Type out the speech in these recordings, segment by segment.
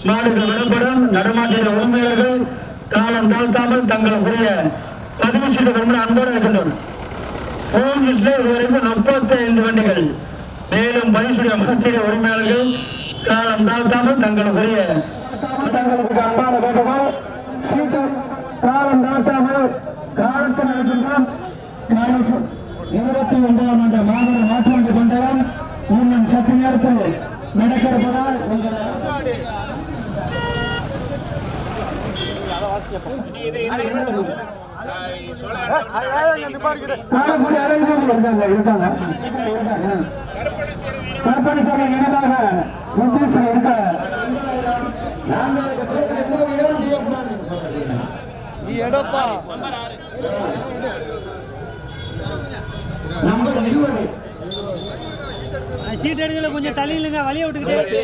மாடுகள் விடப்படும் நடமாட்டின உரிமையாளர்கள் காலம் தாழ்த்தாமல் தங்களுக்குரிய பதிவு சீட்டு அன்போடு இருக்கின்றனர் போலீஸ்ல இதுவரைக்கும் முப்பத்தி ஐந்து வண்டிகள் மேலும் பரிசுடைய மகத்திய உரிமையாளர்கள் காலம் தாழ்த்தாமல் தங்களுக்குரிய தங்களுக்கு அன்பான வேண்டுகோள் சீட்டு காலம் தாட்டாமல் காலத்தில் இருக்கின்றோம் இருபத்தி ஒன்பதாம் ஆண்டு மாநில மாற்றாண்டு கொண்டவன் இன்னும் சற்று நேரத்தில் நடக்கிறப்பதால் காலக்கூடிய அனைவரும் இருக்காங்க இருக்காங்க கற்பனை நினைவாக உத்தேசம் இருக்காங்க நம்பர் இருபது சீட் எடுக்கல கொஞ்சம் தள்ளி இல்லைங்க வழியை விட்டுக்கிட்டே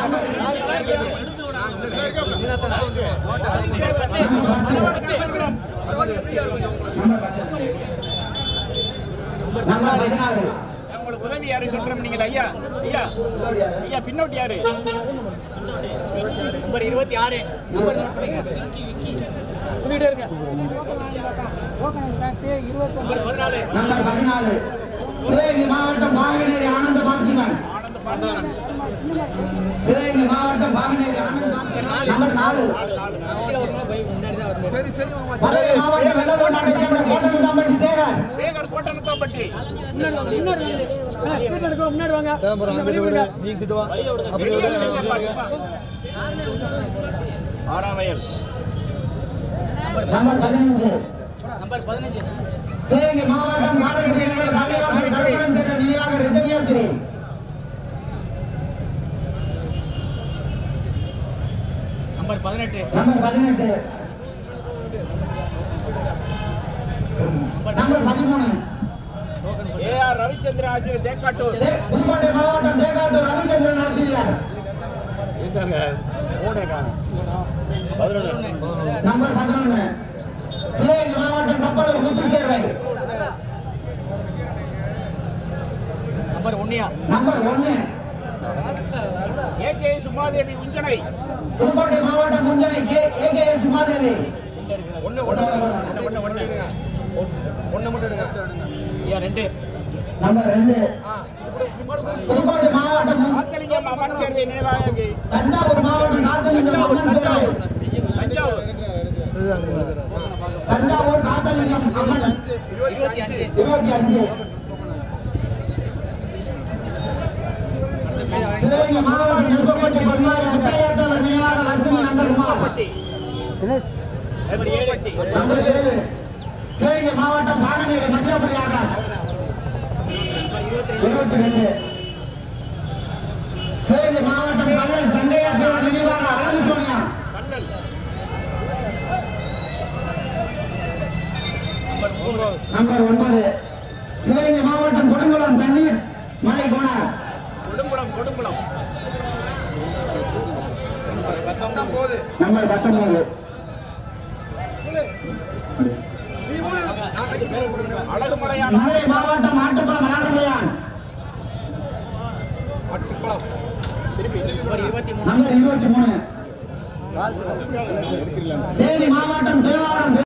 நம்பர் பதினாறு உங்களுக்கு உதவி யாரு சொல்றோம் நீங்க ஐயா ஐயா ஐயா பின்னோட்டி யாரு நம்பர் இருபத்தி ஆறு நம்பர் நோட் பண்ணுங்க சொல்லிட்டே இருங்க நம்பர் பதினாலு நம்பர் பதினாலு சிவகங்கை மாவட்டம் பாகனேரி ஆனந்த பாத்திமன் ஆனந்த பார்த்தாரன் சிவகங்கை மாவட்டம் பாகனேரி ஆனந்த பாத்திமன் நம்பர் நாலு சரி சரி மதுரை மாவட்டம் வெள்ளக்கோட்டை சேர்ந்த கோட்டை தம்பட்டி சேகர் சேகர் கோட்டனத்தோப்பட்டி முன்னாடி எடுக்க முன்னாடி வாங்க வெளியே விடுங்க. ஆறாம் வயல் நம்பர் பதினஞ்சு நம்பர் பதினஞ்சு சிவகங்கை மாவட்டம் காரைக்குடி நகர் தலைவாசல் கருப்பணன் சேர்ந்த நினைவாக ரிஜனியாசிரி நம்பர் பதினெட்டு நம்பர் பதினெட்டு நம்பர் பதிமூணு ஏ ஆர் ரவிச்சந்திரன் ஆசிரியர் தேக்காட்டூர் தே- புதுக்கோட்டை மாவட்டம் தேகாட்டூர் ரவிச்சந்திரன் ஆசிரியர் இருக்காங்க ஓடுறாங்க பதினொன்று நம்பர் பதினொன்று சிவகங்கை மாவட்டம் கப்பலூர் முத்து சேர்வை நம்பர் ஒன்னியா நம்பர் ஒன்று ஏ கே சுமாதேவி உஞ்சனை புதுக்கோட்டை மாவட்டம் Munjanai K A S Umadevi ஒன்று ஒன்று ஒன்று ஒன்று ஒன்று ஒன்று மட்டும் எடுங்க ஐயா ரெண்டு நம்பர் ரெண்டு புதுக்கோட்டை மாவட்டம் முன்- காத்தலிங்கம் அம்மன் சேர்வை நினைவாக இருக்கு. தஞ்சாவூர் மாவட்டம் காத்தலிங்கம் அம்மன் சேர்வை தஞ்சாவூர் தஞ்சாவூர் காத்தலிங்கம் அம்மன் இருபத்தி அஞ்சு இருபத்தி அஞ்சு சிவகங்கை மாவட்டம் நெருப்பப்பட்டி பொன்மாரி முத்தையாத்தவர் நினைவாக வர்த்தனை நந்தகுமார் நம்பர் ஏழு நம்பர் ஏழு சிவகங்கை மாவட்டம் பாகனேரி மதுரப்பள்ளி ஆகாஷ் இருபத்தி ரெண்டு சிவகங்கை மாவட்டம் கல்லல் சண்டையாத்தவர் நினைவாக அழகு சோனியா கண்ணல் நம்பர் ஒன்பது சிவகங்கை மாவட்டம் கொடுங்குளம் தண்ணீர் மலை குணர் கொடுங்குளம் கொடுங்குளம் பத்தொன்பது நம்பர் பத்தொன்பது அழகுமலையான மதுரை மாவட்டம் ஆட்டுக்குளம் மலர்மையான் நம்பர் இருபத்தி மூணு நம்பர் இருபத்தி மூணு தேனி மாவட்டம் தேவாரம்